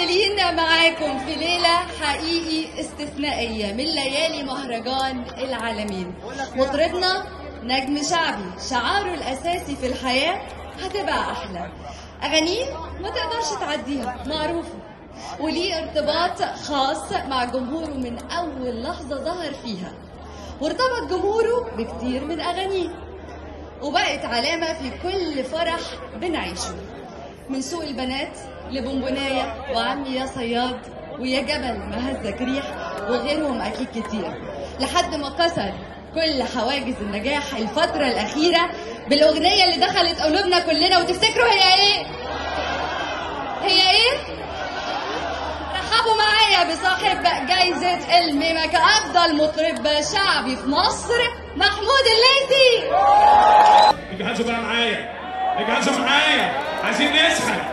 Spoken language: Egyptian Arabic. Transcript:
مكملين معاكم في ليلة حقيقي استثنائية من ليالي مهرجان العالمين مطربنا نجم شعبي شعاره الأساسي في الحياة هتبقى أحلى أغانيه ما تقدرش تعديها معروفة وليه ارتباط خاص مع جمهوره من أول لحظة ظهر فيها وارتبط جمهوره بكتير من أغانيه وبقت علامة في كل فرح بنعيشه من سوق البنات لبونبوناية وعمي يا صياد ويا جبل مهزك ريح وغيرهم أكيد كتير لحد ما كسر كل حواجز النجاح الفترة الأخيرة بالأغنية اللي دخلت قلوبنا كلنا وتفتكروا هي إيه؟ هي إيه؟ رحبوا معايا بصاحب جايزة الميمة كأفضل مطرب شعبي في مصر محمود الليثي اجهزوا بقى معايا اجهزوا معايا عايزين نسخن